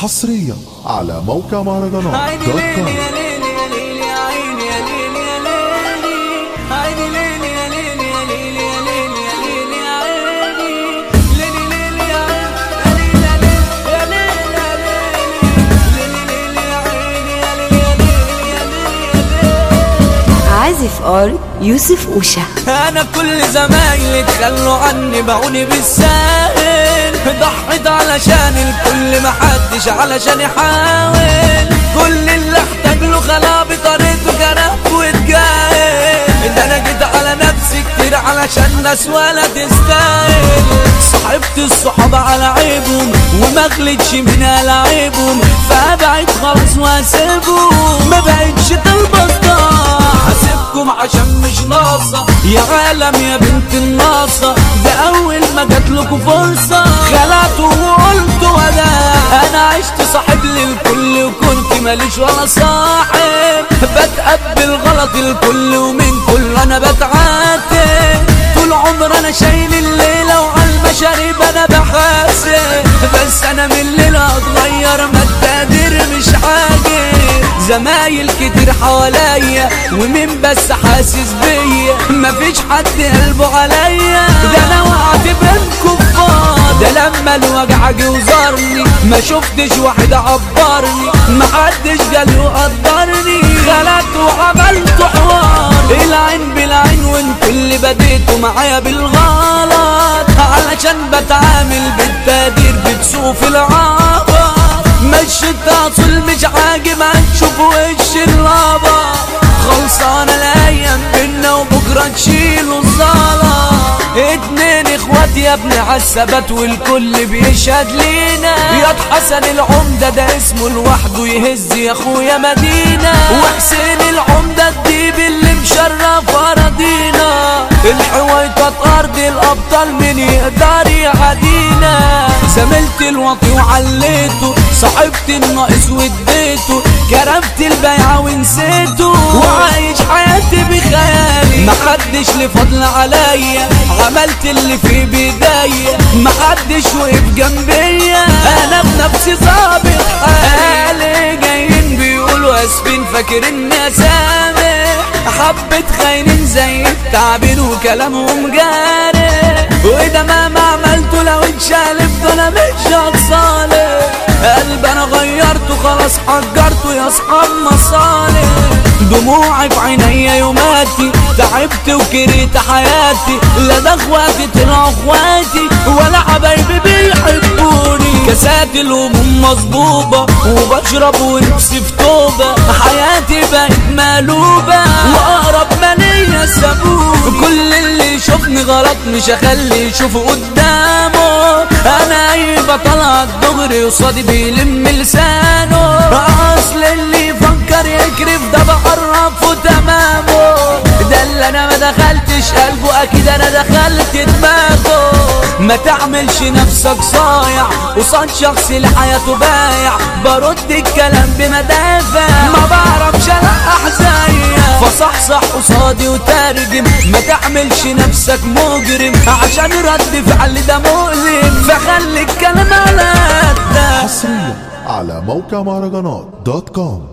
حصريا على موقع مهرجانات عيني دوت ليلي كوم يا ليلي يا ليلي عيني يا ليلي يا ليلي عيني ليلي يا ليلي يا ليلي يا ليلي يا ليلي عيني ليلي ليلي يا ليلي يا ليلي يا ليلي ليلي ليلي يا عيني يا ليلي يا ليلي يا ليلي يا ليلي عازف ار يوسف اوشا انا كل زمايلي تخلوا عني باعوني بالساهل ضحيت علشان الكل محدش علشان يحاول كل اللي احتاج له خلا بطريقته كرف واتجاهل ده انا جيت على نفسي كتير علشان ناس ولا تستاهل صاحبت الصحاب على عيبهم وما غلطش من عيبهم فابعد خلاص واسيبهم ما بقتش تلبس هسيبكم عشان مش ناقصة يا عالم يا بنت الناصة ده أول ما جاتلكوا فرصة خلعتوا وقلتوا ولا أنا عشت صاحب للكل وكنت ماليش ولا صاحب بتقبل غلط الكل ومن كل أنا بتعاتب طول عمر أنا شايل الليلة وعلى المشاريب أنا بحاسب بس أنا من الليلة أتغير ما التقدير مش عاجب زمايل كتير حواليا ومين بس حاسس بيا مفيش حد قلبه عليا ده انا وقعت بين كفار ده لما الوجع جه وزارني ما شفتش واحد عبرني محدش قال يقدرني خلقت وعملت حوار العين بالعين وانتوا اللي بديتوا معايا بالغلط علشان بتعامل بالتقدير بتسوق في العبط مش التعصل مش عاجب هنشوف وش الرابع خلصانة الأيام بينا وبكرة تشيلوا الظلام اتنين اخوات يا ابني عالثبات والكل بيشهد لينا ياض حسن العمدة ده اسمه لوحده يهز يا اخويا مدينة وحسين العمدة الديب اللي مشرف اراضينا الحويطة ارض الابطال من يقدر يعدينا زملت الوطي وعليته صاحبت الناقص واديته كرفت البيعة ونسيته وعايش حياتي بخيالي محدش لفضل عليا عملت اللي في بداية محدش وقف جنبيا انا بنفسي ظابط حالي جايين بيقولوا اسفين فاكر اني اسامح حبة خاينين زي التعبير وكلامهم جارح وده ما عملته لو اتشالفت انا مش هتصالح قلب انا غيرته خلاص حجرته يا اصحاب مصالح دموعي في عينيا يوماتي تعبت وكرهت حياتي لا ده اخواتي طلعوا اخواتي ولا حبايبي بيحبوني كاسات الهموم مظبوبة وبشرب ونفسي في توبة حياتي بقت مقلوبة واقرب ما ليا سابوه كل اللي يشوفني غلط مش هخلي يشوفه قدامه انا ايبة طلعت دغري قصادي بيلم لسانه اصل اللي يفكر يكرف ده بعرفه تمامه ده اللي انا ما دخلتش قلبه اكيد انا دخلت دماغه ما تعملش نفسك صايع قصاد شخص لحياته بايع برد الكلام بمدافع ما بعرفش القح زيك فصحصح قصادي وترجم ما تعملش نفسك مجرم عشان رد فعل ده مؤلم فخلي الكلام على قدك حصريا على موقع مهرجانات دوت كوم